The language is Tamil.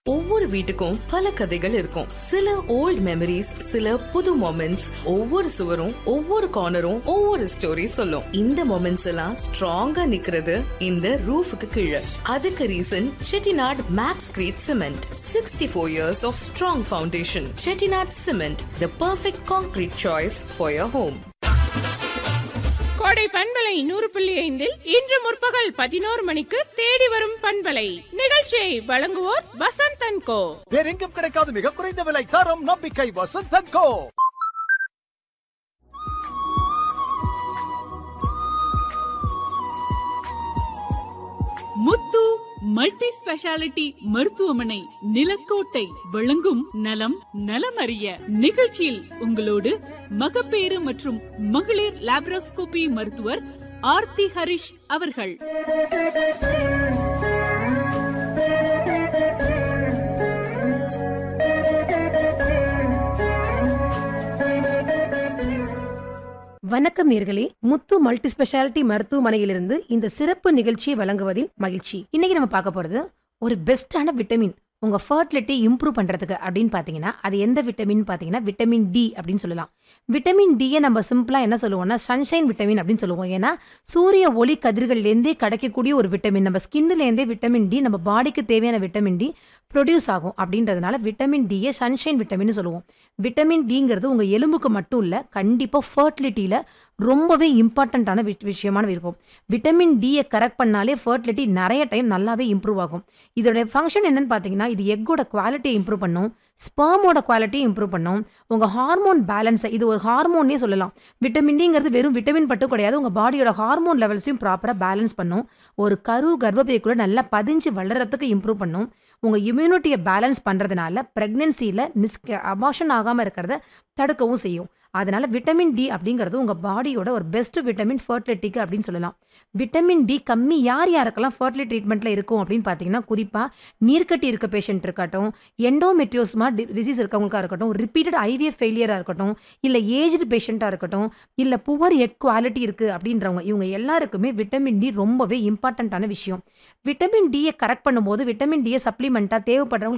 ஒவ்வொரு வீட்டுக்கும் பல கதைகள் இருக்கும் சில ஓல்ட் மெமரிஸ் சில புது மொமெண்ட்ஸ் ஒவ்வொரு சுவரும் ஒவ்வொரு கார்னரும் ஒவ்வொரு ஸ்டோரி சொல்லும் இந்த மொமெண்ட்ஸ் எல்லாம் ஸ்ட்ராங்கா நிக்கிறது இந்த ரூஃபுக்கு கீழே அதுக்கு reason Chettinad Maxcreet cement sixty four years of strong foundation Chettinad cement the perfect concrete choice for your home Kodai பண்பலை நூறு புள்ளி ஐந்தில் இன்று முற்பகல் பதினோரு மணிக்கு தேடி வரும் பண்பலை நிகழ்ச்சியை வழங்குவோர் வசந்த் அண்ட் கோ வேறெங்கும் கிடைக்காத மிக குறைந்த விலை தரம் நம்பிக்கை வசந்தன் கோ முத்து மல்டி ஸ்பெஷாலிட்டி மருத்துவமனை நிலக்கோட்டை வழங்கும் நலம் நலமறிய நிகழ்ச்சியில் உங்களோடு மகப்பேறு மற்றும் மகளிர் லாப்ரோஸ்கோபி மருத்துவர் ஆர்த்தி ஹரிஷ் அவர்கள் வணக்கம் நேர்களே முத்து மல்டி ஸ்பெஷாலிட்டி மருத்துவமனையிலிருந்து இந்த சிறப்பு நிகழ்ச்சியை வழங்குவதில் மகிழ்ச்சி இன்னைக்கு நம்ம பார்க்க போறது ஒரு பெஸ்டான விட்டமின் உங்க ஃபர்டிலிட்டி இம்ப்ரூவ் பண்றதுக்கு அப்படின்னு பாத்தீங்கன்னா அது எந்த விட்டமின் பாத்தீங்கன்னா விட்டமின் டி அப்படின்னு சொல்லலாம் விட்டமின் டியை நம்ம சிம்பிளா என்ன சொல்லுவோம்னா சன்ஷைன் விட்டமின் அப்படின்னு சொல்லுவோம் ஏன்னா சூரிய ஒளி கதிர்கள்லேருந்தே கிடைக்கக்கூடிய ஒரு விட்டமின் நம்ம ஸ்கின்னுலேருந்தே விட்டமின் டி நம்ம பாடிக்கு தேவையான விட்டமின் டி ப்ரொடியூஸ் ஆகும் அப்படின்றதுனால விட்டமின் டியை சன்ஷைன் விட்டமின் சொல்லுவோம் விட்டமின் டிங்கிறது உங்கள் எலும்புக்கு மட்டும் இல்லை கண்டிப்பாக ஃபர்டிலிட்டியில் ரொம்பவே இம்பார்ட்டண்ட்டான விஷயமான இருக்கும் விட்டமின் டியை கரெக்ட் பண்ணாலே ஃபர்டிலிட்டி நிறைய டைம் நல்லாவே இம்ப்ரூவ் ஆகும் இதோட ஃபங்க்ஷன் என்னன்னு பார்த்தீங்கன்னா இது எக்கோட குவாலிட்டியை இம்ப்ரூவ் பண்ணும் ஸ்பெர்மோட குவாலிட்டியை இம்ப்ரூவ் பண்ணும் உங்கள் ஹார்மோன் பேலன்ஸை இது ஒரு ஹார்மோன்னே சொல்லலாம் விட்டமின் டிங்கிறது வெறும் விட்டமின் மட்டும் கிடையாது உங்கள் பாடியோட ஹார்மோன் லெவல்ஸையும் ப்ராப்பராக பேலன்ஸ் பண்ணும் ஒரு கரு கர்ப்பப்பைக்குள்ளே நல்லா பதிஞ்சு வளர்கிறதுக்கு இம்ப்ரூவ் பண்ணும் உங்கள் இம்யூனிட்டியை பேலன்ஸ் பண்ணுறதுனால ப்ரெக்னென்சியில் மிஸ் அபாஷன் ஆகாமல் இருக்கிறத தடுக்கவும் செய்யும் அதனால விட்டமின் டி அப்படிங்கிறது உங்கள் பாடியோட ஒரு பெஸ்ட் விட்டமின் ஃபர்டிலிட்டிக்கு அப்படின்னு சொல்லலாம் விட்டமின் டி கம்மி யார் யாருக்கெல்லாம் ஃபர்டிலிட்டி ட்ரீட்மெண்ட்டில் இருக்கும் அப்படின்னு பார்த்தீங்கன்னா குறிப்பாக நீர்க்கட்டி இருக்க பேஷண்ட் இருக்கட்டும் எண்டோமெட்ரியோஸ்மா டிசீஸ் இருக்கவங்களுக்காக இருக்கட்டும் ரிப்பீட்டட் ஐவிஎஃப் ஃபெயிலியராக இருக்கட்டும் இல்லை ஏஜ்டு பேஷண்ட்டாக இருக்கட்டும் இல்லை புவர் எக் குவாலிட்டி இருக்குது அப்படின்றவங்க இவங்க எல்லாருக்குமே விட்டமின் டி ரொம்பவே இம்பார்ட்டண்ட்டான விஷயம் விட்டமின் டியை கரெக்ட் பண்ணும்போது விட்டமின் டியை சப்ளிமெண்ட்டாக தேவைப்படுறவங்க